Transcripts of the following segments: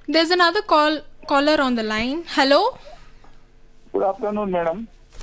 There's another call caller on the line. Hello? Good afternoon madam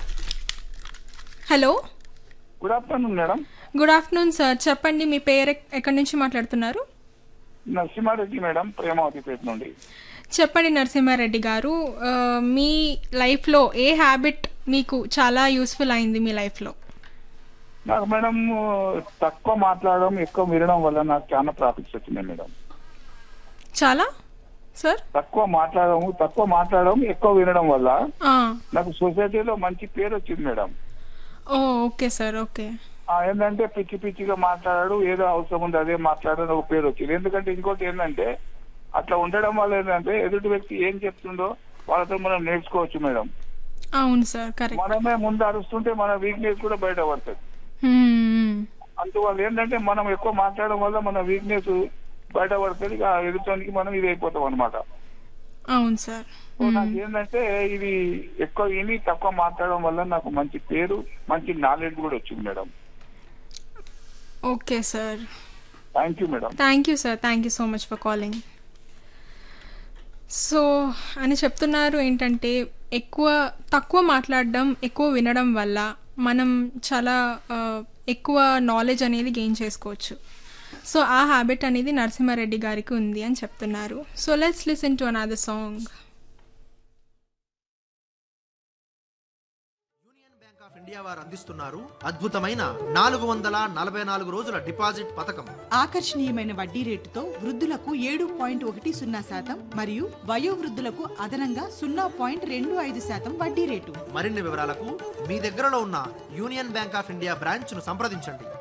hello good afternoon madam good afternoon sir చెప్పండి మీ పేరు ఎక్- ఎక్కడి నుంచి మాట్లాడుతున్నారు నరసింహారెడ్డి మేడం ప్రేమావతిపేట నుండి చెప్పండి నరసింహారెడ్డి గారు ఆ, మీ లైఫ్లో ఏ హ్యాబిట్ మీకు చాలా యూస్ఫుల్ అయింది మీ లైఫ్లో నాకు మేడం తక్కువ మాట్లాడడం ఎక్కువ వినడం వల్ల నాకు చాలా ప్రాఫిట్స్ వచ్చినాయి మేడం చాలా సార్ తక్కువ మాట్లాడడం తక్కువ మాట్లాడడం ఎక్కువ వినడం వల్ల ఆ, నాకు సొసైటీలో మంచి పేరు వచ్చింది madam oh okay sir okay ఆ, ఏంటంటే పిచ్చి పిచ్చిగా మాట్లాడాడు ఏదో అవసరం ఉంది అదే మాట్లాడడం ఒక పేరు వచ్చింది ఎందుకంటే ఇంకోటి ఏంటంటే అట్లా ఉండడం వల్ల ఏంటంటే ఎదుటి వ్యక్తి ఏం చెప్తుండో వాళ్ళతో మనం నేర్చుకోవచ్చు మేడం అవును సార్ కరెక్ట్ మనమే ముందు అరుస్తుంటే మన వీక్నెస్ కూడా బయట పడుతుంది హ్మ్, అందువల్ల ఏంటంటే మనం ఎక్కువ మాట్లాడడం వల్ల మన వీక్నెస్ బయటపడుతుంది ఇక ఎదుటానికి మనం ఇది అయిపోతాం అనమాట అవును సార్ సో నాకు ఏంటంటే ఇది ఎక్కువ విని తక్కువ మాట్లాడడం వల్ల నాకు మంచి పేరు మంచి నాలెడ్జ్ కూడా వచ్చింది madam okay sir thank you madam thank you sir thank you so much for calling so అని చెప్తున్నారు ఏంటంటే ఎక్కువ తక్కువ మాట్లాడడం ఎక్కువ వినడం వల్ల మనం చాలా ఆ, ఎక్కువ నాలెడ్జ్ అనేది గెయిన్ చేసుకోవచ్చు సో ఆ హ్యాబిట్ అనేది నరసింహారెడ్డి గారికి ఉంది అని చెప్తున్నారు so let's listen to another song union bank of India వారు అందిస్తున్నారు అద్భుతమైన నాలుగు వందల నలభై నాలుగు రోజుల డిపాజిట్ పథకం ఆకర్షణీయమైన వడ్డీ రేటుతో వృద్ధులకు ఏడు పాయింట్ ఒకటి సున్నా శాతం మరియు వయోవృద్ధులకు అదనంగా సున్నా పాయింట్ రెండు ఐదు శాతం వడ్డీ రేటు మరిన్ని వివరాలకు మీ దగ్గరలో ఉన్న union bank of India branch ను సంప్రదించండి